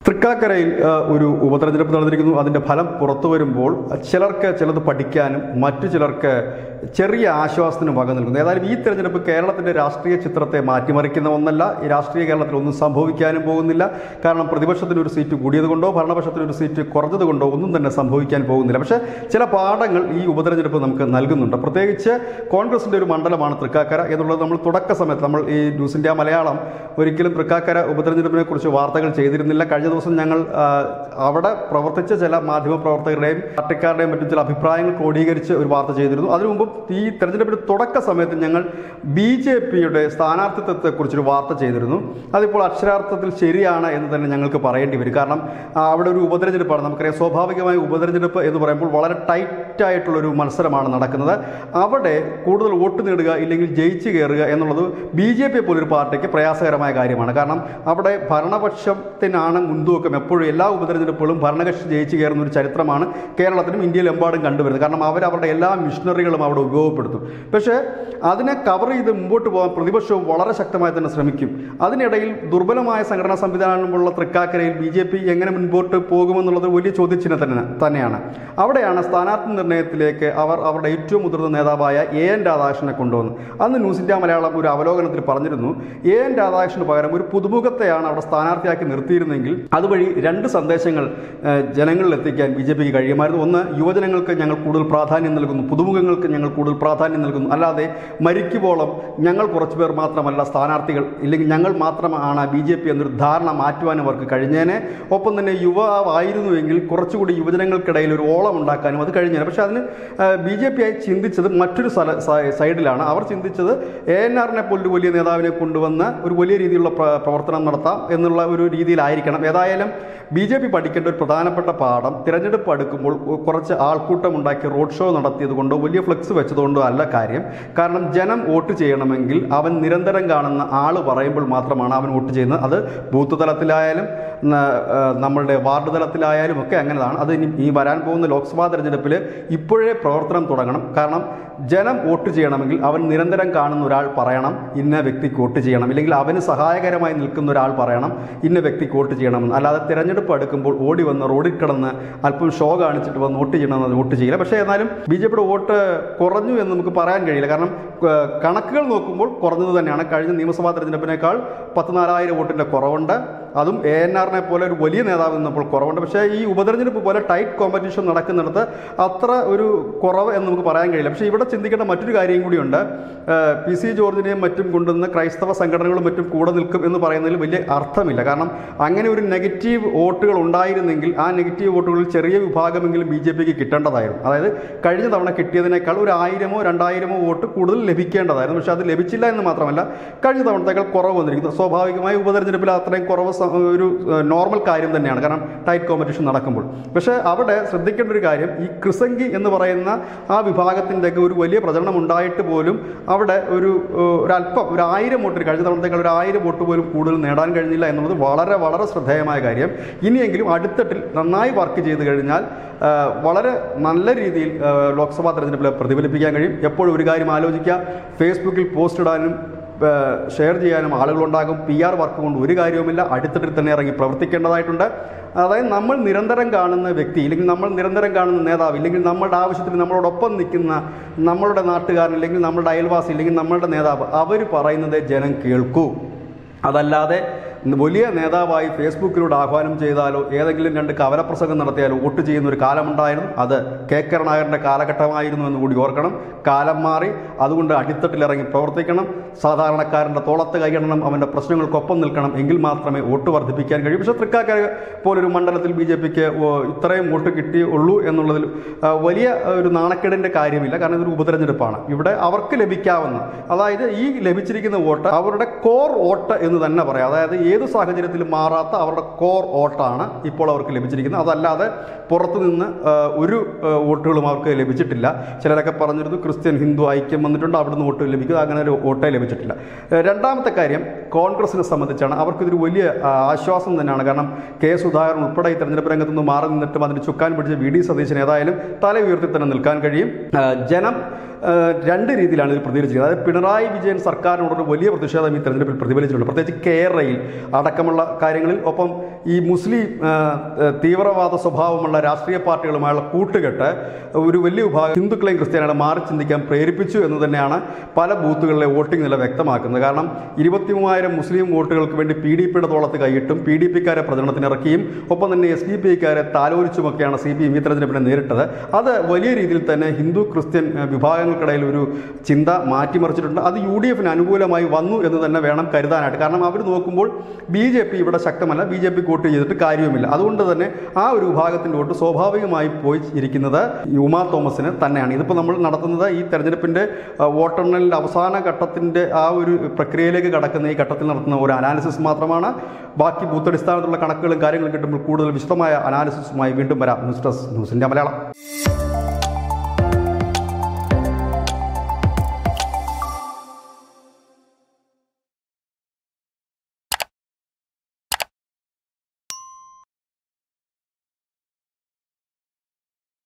തൃക്കാക്കരയിൽ ആ, ഒരു ഉപതെരഞ്ഞെടുപ്പ് നടന്നിരിക്കുന്നു അതിൻ്റെ ഫലം പുറത്തു വരുമ്പോൾ ചിലർക്ക് ചിലത് പഠിക്കാനും മറ്റു ചിലർക്ക് ചെറിയ ആശ്വാസത്തിനും വക നൽകുന്നു ഏതായാലും ഈ തെരഞ്ഞെടുപ്പ് കേരളത്തിൻ്റെ രാഷ്ട്രീയ ചിത്രത്തെ മാറ്റിമറിക്കുന്ന ഒന്നല്ല ഈ രാഷ്ട്രീയ കേരളത്തിൽ ഒന്നും സംഭവിക്കാനും പോകുന്നില്ല കാരണം പ്രതിപക്ഷത്തിന് ഒരു സീറ്റ് കൂടിയത് കൊണ്ടോ ഭരണപക്ഷത്തിന് ഒരു സീറ്റ് കുറഞ്ഞത് കൊണ്ടോ ഒന്നും തന്നെ സംഭവിക്കാൻ പോകുന്നില്ല പക്ഷേ ചില പാഠങ്ങൾ ഈ ഉപതെരഞ്ഞെടുപ്പ് നമുക്ക് നൽകുന്നുണ്ട് പ്രത്യേകിച്ച് കോൺഗ്രസിൻ്റെ ഒരു മണ്ഡലമാണ് തൃക്കാക്കര എന്നുള്ളത് നമ്മൾ തുടക്ക സമയത്ത് നമ്മൾ ഈ ന്യൂസ് ഇന്ത്യ മലയാളം ഒരിക്കലും തൃക്കാക്കര ഉപതെരഞ്ഞെടുപ്പിനെ കുറിച്ച് വാർത്തകൾ ചെയ്തിരുന്നില്ല കഴിഞ്ഞ ദിവസം ഞങ്ങൾ ആ, അവിടെ പ്രവർത്തിച്ച ചില മാധ്യമ പ്രവർത്തകരുടെയും പാർട്ടിക്കാരുടെയും മറ്റും ചില അഭിപ്രായങ്ങൾ ക്രോഡീകരിച്ച് ഒരു വാർത്ത ചെയ്തിരുന്നു അതിനു മുമ്പ് ഈ തെരഞ്ഞെടുപ്പിന്റെ തുടക്ക സമയത്ത് ഞങ്ങൾ ബി ജെ പിയുടെ സ്ഥാനാർത്ഥിത്വത്തെക്കുറിച്ചൊരു വാർത്ത ചെയ്തിരുന്നു അതിപ്പോൾ അക്ഷരാർത്ഥത്തിൽ ശരിയാണ് എന്ന് തന്നെ ഞങ്ങൾക്ക് പറയേണ്ടി വരും കാരണം ആ, അവിടെ ഒരു ഉപതെരഞ്ഞെടുപ്പാണ് നമുക്കറിയാം സ്വാഭാവികമായ ഉപതെരഞ്ഞെടുപ്പ് എന്ന് പറയുമ്പോൾ വളരെ ടൈറ്റ് ആയിട്ടുള്ള ഒരു മത്സരമാണ് നടക്കുന്നത് അവിടെ കൂടുതൽ വോട്ട് നേടുക ഇല്ലെങ്കിൽ ജയിച്ചു കയറുക എന്നുള്ളത് ബി ജെ പി പോലൊരു പാർട്ടിക്ക് പ്രയാസകരമായ കാര്യമാണ് കാരണം അവിടെ ഭരണപക്ഷത്തിനാണ് മുൻതൂക്കം എപ്പോഴും എല്ലാ ഉപതെരഞ്ഞെടുപ്പുകളും ഭരണകക്ഷി ജയിച്ചു കയറുന്ന ഒരു ചരിത്രമാണ് കേരളത്തിലും ഇന്ത്യയിലെമ്പാടും കണ്ടുവരുന്നത് കാരണം അവർ അവരുടെ എല്ലാ മിഷണറികളും അവിടെ ഉപയോഗപ്പെടുത്തും പക്ഷേ അതിനെ കവർ ചെയ്ത് മുമ്പോട്ട് പോകാൻ പ്രതിപക്ഷവും വളരെ ശക്തമായി തന്നെ ശ്രമിക്കും അതിനിടയിൽ ദുർബലമായ സംഘടനാ സംവിധാനമുള്ള തൃക്കാക്കരയിൽ ബി ജെ പി എങ്ങനെ മുൻപോട്ട് പോകുമെന്നുള്ളത് വലിയ ചോദ്യചിഹ്നം തന്നെ തന്നെയാണ് അവിടെയാണ് സ്ഥാനാർത്ഥി നിർണയത്തിലേക്ക് അവർ അവരുടെ ഏറ്റവും മുതിർന്ന നേതാവായ എ എൻ രാധാകൃഷ്ണനെ കൊണ്ടുവന്നു അന്ന് ന്യൂസ് ഇന്ത്യ മലയാളം ഒരു അവലോകനത്തിൽ പറഞ്ഞിരുന്നു എ എൻ രാധാകൃഷ്ണന് പകരം ഒരു പുതുമുഖത്തെയാണ് അവിടെ സ്ഥാനാർത്ഥിയാക്കി നിർത്തിയിരുന്നെങ്കിൽ അതുവഴി രണ്ട് സന്ദേശങ്ങൾ ഏഹ്, ജനങ്ങളിൽ എത്തിക്കാൻ ബി ജെ പിക്ക് കഴിയുമായിരുന്നു ഒന്ന് യുവജനങ്ങൾക്ക് ഞങ്ങൾ കൂടുതൽ പ്രാധാന്യം നൽകുന്നു പുതുമുഖങ്ങൾക്ക് ഞങ്ങൾ കൂടുതൽ പ്രാധാന്യം നൽകുന്നു അല്ലാതെ മരിക്കുവോളം ഞങ്ങൾ കുറച്ച് പേർ മാത്രമല്ല സ്ഥാനാർത്ഥികൾ ഇല്ലെങ്കിൽ ഞങ്ങൾ മാത്രമാണ് ബി ജെ പി എന്നൊരു ധാരണ മാറ്റുവാൻ അവർക്ക് കഴിഞ്ഞേനെ ഒപ്പം തന്നെ യുവാവായിരുന്നുവെങ്കിൽ കുറച്ചുകൂടി യുവജനങ്ങൾക്കിടയിൽ ഒരു ഓളം ഉണ്ടാക്കാനും അത് കഴിഞ്ഞേനെ പക്ഷേ അതിന് ബി ജെ പി ആയി ചിന്തിച്ചത് മറ്റൊരു സ്ഥല സ- സൈഡിലാണ് അവർ ചിന്തിച്ചത് എ എൻ ആറിനെ പോലൊരു വലിയ നേതാവിനെ കൊണ്ടുവന്ന് ഒരു വലിയ രീതിയിലുള്ള പ്ര- പ്രവർത്തനം നടത്താം എന്നുള്ള ഒരു രീതിയിലായിരിക്കണം ഏതായാലും ബി ജെ പി പഠിക്കേണ്ട ഒരു പ്രധാനപ്പെട്ട പാഠം തിരഞ്ഞെടുപ്പ് അടുക്കുമ്പോൾ കുറച്ച് ആൾക്കൂട്ടം ഉണ്ടാക്കി റോഡ് ഷോ നടത്തിയത് കൊണ്ടോ വലിയ ഫ്ലെക്സ് വെച്ചതുകൊണ്ടോ അല്ല കാര്യം കാരണം ജനം വോട്ട് ചെയ്യണമെങ്കിൽ അവൻ നിരന്തരം കാണുന്ന ആൾ പറയുമ്പോൾ മാത്രമാണ് അവൻ വോട്ട് ചെയ്യുന്നത് അത് ബൂത്ത് തലത്തിലായാലും ന- ആ, നമ്മളുടെ വാർഡ് തലത്തിലായാലും ഒക്കെ അങ്ങനെതാണ് അത് ഇനി ഈ വരാൻ പോകുന്ന ലോക്സഭാ തെരഞ്ഞെടുപ്പിൽ ഇപ്പോഴേ പ്രവർത്തനം തുടങ്ങണം കാരണം ജനം വോട്ട് ചെയ്യണമെങ്കിൽ അവൻ നിരന്തരം കാണുന്ന ഒരാൾ പറയണം ഇന്ന വ്യക്തിക്ക് വോട്ട് ചെയ്യണം ഇല്ലെങ്കിൽ അവന് സഹായകരമായി നിൽക്കുന്ന ഒരാൾ പറയണം ഇന്ന വ്യക്തിക്ക് വോട്ട് ചെയ്യണമെന്ന് അല്ലാതെ തിരഞ്ഞെടുപ്പ് അടുക്കുമ്പോൾ ഓടി വന്ന് റോഡിൽ കിടന്ന് അല്പം ഷോ കാണിച്ചിട്ട് വന്ന് വോട്ട് ചെയ്യണമെന്ന് വോട്ട് ചെയ്യില്ല പക്ഷേ എന്നാലും ബി ജെ പിയുടെ വോട്ട് കുറഞ്ഞു എന്ന് നമുക്ക് പറയാൻ കഴിയില്ല കാരണം ഏഹ്, കണക്കുകൾ നോക്കുമ്പോൾ കുറഞ്ഞത് തന്നെയാണ് കഴിഞ്ഞ നിയമസഭാ തെരഞ്ഞെടുപ്പിനേക്കാൾ പത്ത് നാലായിരം വോട്ടിൻ്റെ കുറവുണ്ട് അതും എ എൻ ആറിനെ പോലെ ഒരു വലിയ നേതാവ് നിന്നപ്പോൾ കുറവുണ്ട് പക്ഷേ ഈ ഉപതെരഞ്ഞെടുപ്പ് പോലെ ടൈറ്റ് കോമ്പറ്റീഷൻ നടക്കുന്നിടത്ത് അത്ര ഒരു കുറവ് എന്ന് നമുക്ക് പറയാൻ കഴിയില്ല പക്ഷേ ഇവിടെ ചിന്തിക്കേണ്ട മറ്റൊരു കാര്യം കൂടിയുണ്ട് ഏഹ്, പി സി ജോർജിനെയും മറ്റും കൊണ്ടുവന്ന് ക്രൈസ്തവ സംഘടനകളും മറ്റും കൂടെ നിൽക്കും എന്ന് പറയുന്നതിൽ വലിയ അർത്ഥമില്ല കാരണം അങ്ങനെ ഒരു നെഗറ്റീവ് വോട്ടുകൾ ഉണ്ടായിരുന്നെങ്കിൽ ആ നെഗറ്റീവ് വോട്ടുകളിൽ ചെറിയ വിഭാഗമെങ്കിലും ബി ജെ പിക്ക് കിട്ടേണ്ടതായിരുന്നു അതായത് കഴിഞ്ഞ തവണ കിട്ടിയതിനേക്കാൾ ഒരു ആയിരമോ രണ്ടായിരമോ വോട്ട് കൂടുതൽ ലഭിക്കേണ്ടതായിരുന്നു പക്ഷേ അത് ലഭിച്ചില്ല എന്ന് മാത്രമല്ല കഴിഞ്ഞ തവണത്തേക്കാൾ കുറവ് വന്നിരിക്കുന്നു സ്വാഭാവികമായി ഉപതെരഞ്ഞെടുപ്പിൽ അത്രയും കുറവ് സ- ഒരു നോർമൽ കാര്യം തന്നെയാണ് കാരണം ടൈറ്റ് കോമ്പറ്റീഷൻ നടക്കുമ്പോൾ പക്ഷേ അവിടെ ശ്രദ്ധിക്കേണ്ട ഒരു കാര്യം ഈ ക്രിസംഗി എന്ന് പറയുന്ന ആ വിഭാഗത്തിൻ്റെയൊക്കെ ഒരു വലിയ പ്രചരണം ഉണ്ടായിട്ട് പോലും അവിടെ ഒരു ഏഹ്, ഒരു അല്പം ഒരു ആയിരം വോട്ട് കഴിഞ്ഞ തവണത്തേക്കാൾ ഒരു ആയിരം വോട്ട് പോലും കൂടുതൽ നേടാൻ കഴിഞ്ഞില്ല എന്നുള്ളത് വളരെ വളരെ ശ്രദ്ധേയമായ കാര്യം ഇനിയെങ്കിലും അടുത്തട്ടിൽ നന്നായി വർക്ക് ചെയ്ത് കഴിഞ്ഞാൽ ആ, വളരെ നല്ല രീതിയിൽ ആ, ലോക്സഭാ തെരഞ്ഞെടുപ്പിൽ പ്രതിഫലിപ്പിക്കാൻ കഴിയും എപ്പോഴും ഒരു കാര്യം ആലോചിക്കുക ഫേസ്ബുക്കിൽ പോസ്റ്റ് ഇടാനും ആ, ഷെയർ ചെയ്യാനും ആളുകളുണ്ടാകും പി ആർ വർക്ക് കൊണ്ട് ഒരു കാര്യവുമില്ല അടുത്തിട്ടിൽ തന്നെ ഇറങ്ങി പ്രവർത്തിക്കേണ്ടതായിട്ടുണ്ട് അതായത് നമ്മൾ നിരന്തരം കാണുന്ന വ്യക്തി ഇല്ലെങ്കിൽ നമ്മൾ നിരന്തരം കാണുന്ന നേതാവ് ഇല്ലെങ്കിൽ നമ്മളുടെ ആവശ്യത്തിന് നമ്മളോടൊപ്പം നിൽക്കുന്ന നമ്മളുടെ നാട്ടുകാരൻ ഇല്ലെങ്കിൽ നമ്മളുടെ അയൽവാസി ഇല്ലെങ്കിൽ നമ്മളുടെ നേതാവ് അവർ പറയുന്നത് ജനം കേൾക്കൂ അതല്ലാതെ വലിയ നേതാവായി ഫേസ്ബുക്കിലൂടെ ആഹ്വാനം ചെയ്താലോ ഏതെങ്കിലും രണ്ട് കവലപ്രസംഗം നടത്തിയാലോ വോട്ട് ചെയ്യുന്ന ഒരു കാലമുണ്ടായിരുന്നു അത് കെ കരുണാകരൻ്റെ കാലഘട്ടമായിരുന്നു എന്ന് കൂടി ഓർക്കണം കാലം മാറി അതുകൊണ്ട് അടിത്തട്ടിലിറങ്ങി പ്രവർത്തിക്കണം സാധാരണക്കാരൻ്റെ തോളത്ത് കൈയിടണം അവൻ്റെ പ്രശ്നങ്ങൾക്കൊപ്പം നിൽക്കണം എങ്കിൽ മാത്രമേ വോട്ട് വർദ്ധിപ്പിക്കാൻ കഴിയൂ പക്ഷേ തൃക്കാക്കര പോലൊരു മണ്ഡലത്തിൽ ബി ജെ പിക്ക് ഇത്രയും വോട്ട് കിട്ടിയുള്ളൂ എന്നുള്ളതിൽ ആ, വലിയ ഒരു നാണക്കേടിൻ്റെ കാര്യമില്ല കാരണം ഇതൊരു ഉപതെരഞ്ഞെടുപ്പാണ് ഇവിടെ അവർക്ക് ലഭിക്കാവുന്ന അതായത് ഈ ലഭിച്ചിരിക്കുന്ന വോട്ട് അവരുടെ കോർ വോട്ട് എന്ന് തന്നെ പറയാം അതായത് ഏത് സാഹചര്യത്തിലും മാറാത്ത അവരുടെ കോർ വോട്ടാണ് ഇപ്പോൾ അവർക്ക് ലഭിച്ചിരിക്കുന്നത് അതല്ലാതെ പുറത്തു നിന്ന് ആ, ഒരു ആ, വോട്ടുകളും അവർക്ക് ലഭിച്ചിട്ടില്ല ചിലരൊക്കെ പറഞ്ഞിരുന്നു ക്രിസ്ത്യൻ ഹിന്ദു ഐക്യം വന്നിട്ടുണ്ട് അവിടുന്ന് വോട്ട് ലഭിക്കുക അങ്ങനെ ഒരു വോട്ടേ ലഭിച്ചിട്ടില്ല ഏ, രണ്ടാമത്തെ കാര്യം കോൺഗ്രസിനെ സംബന്ധിച്ചാണ് അവർക്കിതൊരു വലിയ ആ, ആശ്വാസം തന്നെയാണ് കാരണം കെ സുധാകരൻ ഉൾപ്പെടെ ഈ തെരഞ്ഞെടുപ്പ് രംഗത്ത് നിന്ന് മാറി നിന്നിട്ടും അതിന് ചുക്കാൻ പിടിച്ച വി ഡി സതീശൻ ഏതായാലും തല ഉയർത്തി തന്നെ നിൽക്കാൻ കഴിയും ആ, ജനം ആ, രണ്ട് രീതിയിലാണ് ഇത് പ്രതികരിച്ചിരിക്കുന്നത് അതായത് പിണറായി വിജയൻ സർക്കാരിനോടൊരു വലിയ പ്രതിഷേധം ഈ തെരഞ്ഞെടുപ്പിൽ പ്രതിഫലിച്ചിട്ടുണ്ട് പ്രത്യേകിച്ച് കേരളയിൽ അടക്കമുള്ള കാര്യങ്ങളിൽ ഒപ്പം ഈ മുസ്ലിം ആ, ആ, തീവ്രവാദ സ്വഭാവമുള്ള രാഷ്ട്രീയ പാർട്ടികളുമായുള്ള കൂട്ടുകെട്ട് ഒരു വലിയ വിഭാഗം ഹിന്ദുക്കളെയും ക്രിസ്ത്യാനികളെ മാറി ചിന്തിക്കാൻ പ്രേരിപ്പിച്ചു എന്ന് തന്നെയാണ് പല ബൂത്തുകളിലെ വോട്ടിംഗ് നില വ്യക്തമാക്കുന്നത് കാരണം ഇരുപത്തി മൂവായിരം മുസ്ലിം വോട്ടുകൾക്ക് വേണ്ടി പി ഡി പിയുടെ തോളത്ത് കൈയിട്ടും പി ഡി പിക്കാരെ പ്രചരണത്തിനിറക്കിയും ഒപ്പം തന്നെ എസ് ഡി പി ഐക്കാരെ താലോലിച്ചുമൊക്കെയാണ് സി പി എം ഈ തെരഞ്ഞെടുപ്പിനെ നേരിട്ടത് അത് വലിയ രീതിയിൽ തന്നെ ഹിന്ദു ക്രിസ്ത്യൻ ആ, വിഭാഗങ്ങൾക്കിടയിൽ ഒരു ചിന്ത മാറ്റിമറിച്ചിട്ടുണ്ട് അത് യു ഡി എഫിന് അനുകൂലമായി വന്നു എന്ന് തന്നെ വേണം കരുതാനായിട്ട് കാരണം അവർ നോക്കുമ്പോൾ ബി ജെ പി ഇവിടെ ശക്തമല്ല ബി ജെ പി വോട്ട് ചെയ്തിട്ട് കാര്യവുമില്ല അതുകൊണ്ട് തന്നെ ആ ഒരു വിഭാഗത്തിൻ്റെ വോട്ട് സ്വാഭാവികമായി പോയി ഇരിക്കുന്നത് ഈ ഉമാ തോമസിന് തന്നെയാണ് ഇതിപ്പോൾ നമ്മൾ നടത്തുന്നത് ഈ തെരഞ്ഞെടുപ്പിൻ്റെ ആ, വോട്ടെണ്ണലിൻ്റെ അവസാന ഘട്ടത്തിൻ്റെ ആ ഒരു പ്രക്രിയയിലേക്ക് കടക്കുന്ന ഈ ഘട്ടത്തിൽ നടത്തുന്ന ഒരു അനാലിസിസ് മാത്രമാണ് ബാക്കി ബൂത്തടിസ്ഥാനത്തുള്ള കണക്കുകളും കാര്യങ്ങളും കിട്ടുമ്പോൾ കൂടുതൽ വിശദമായ അനാലിസിസുമായി വീണ്ടും വരാം ന്യൂസ് ഡെസ്ക് ന്യൂസിൻ്റെ മലയാളം